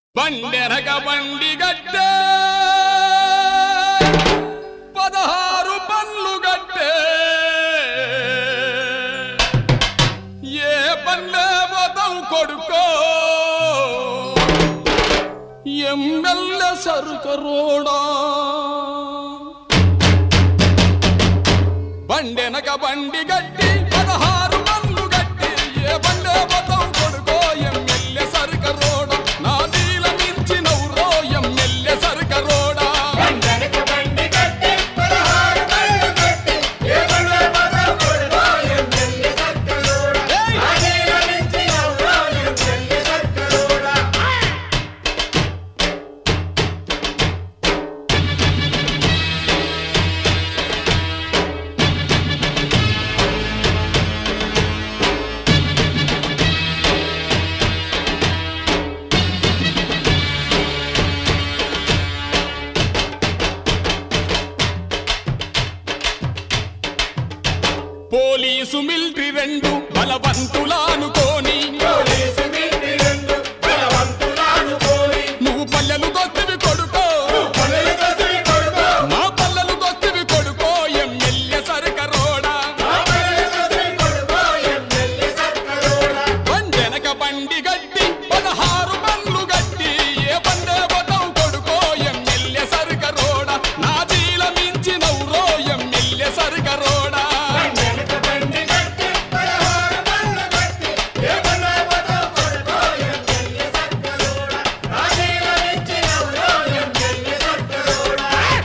బండెనక బండి గట్టే పదహారు పన్లు గట్టే ఏ పల్లె పోతావు కొడుకో ఎమ్మెల్యే సరుకు రోడా బండెనక బండి గట్టి పదహారు పన్లు గట్టి ఏ బండే పోతావు కొడుకో ఎమ్మెల్యే సరుక రోడా నా నీల మించి నవ్వురో ఎమ్మెల్యే సరుక రోడా వెనక బండి కట్టి పదహారు బండ్లు కట్టి ఏ బండ్ల పదం కొడుకో ఎమ్మెల్యే సర్కరోడా ఏయ్! ఆనేల నుంచి నవ్వో ఎమ్మెల్యే సర్కరోడా పోలీసు మిలిటరీ రెండు బలవంతులానుకోని పోలీసు మిలిటరీ రెండు బలవంతులాను కోరి నువ్వు పల్లెలు దొస్తివి కొడుకో పనులు దొరికి కొడుకో మా పల్లెలు దొస్తివి కొడుకో ఎమ్మెల్యే సరుక రోడా ఆ పనులు దొరికి కొడుకో ఎమ్మెల్యే సర్కరోడా బండెనక బండి గట్టి పదహారు బండ్లు గట్టి ఏ బండే పోతావు కొడుకో ఎమ్మెల్యే సరుక రోడా నా దీల మించి నవ్వురో ఎమ్మెల్యే సరుక రోడా వెనక బండి కట్టి పదహారు బండ్లు కట్టి ఏ బండ్ల పదం కొడుకో ఎమ్మెల్యే సర్కరోడా ఆనేల నుంచి నవ్వో ఎమ్మెల్యే సర్కరోడా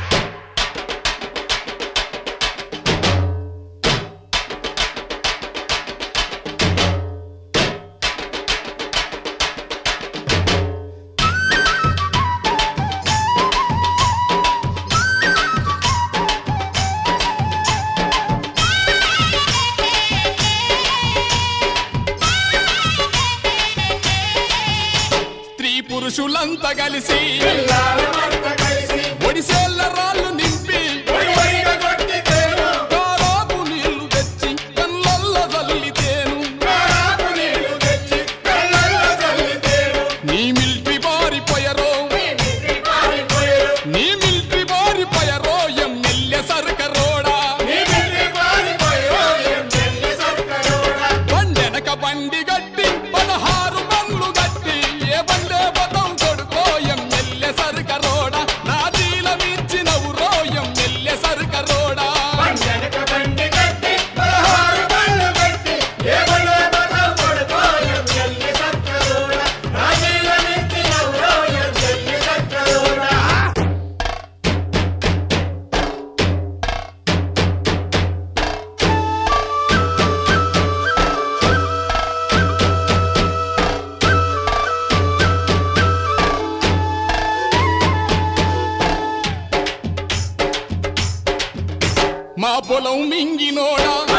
స్త్రీ పురుషులంతా కలిసి పిల్లలమంతా కలిసి ఒడిసేళ్ల రాళ్ళు నింపి ఒడి ఒడిగా కొట్టితేను కారాపు నీళ్లు తెచ్చి కళ్ళల్లో చల్లితేను కారాపు నీళ్లు తెచ్చి కళ్ళల్లో చల్లితేను నీ మిలిటరీ పారిపోయరో నీ మిత్రి పారిపోయేరు నీ మిలిటరీ పారిపోయరో ఎమ్మెల్యే సరుక రోడా నీ మిత్రి పారిపోయేరు ఎమ్మెల్యే సర్కరోడా బండెనక బండి గట్టి పదహారు బండ్లు గట్టి ఏ బండే పదం కొడుకో ఎమ్మెల్యే సరుక రోడా నా దీల మించి నవ్వురో ఎమ్మెల్యే సరుక రోడా వెనక బండి కట్టి పదహారు బండ్లు కట్టి ఏ బండ్ల పదం కొడుకో ఎమ్మెల్యే సర్కరోడా రాజీల నుంచి నవ్వో ఎమ్మెల్యే సర్కరోడా మా పొలం మింగినోడా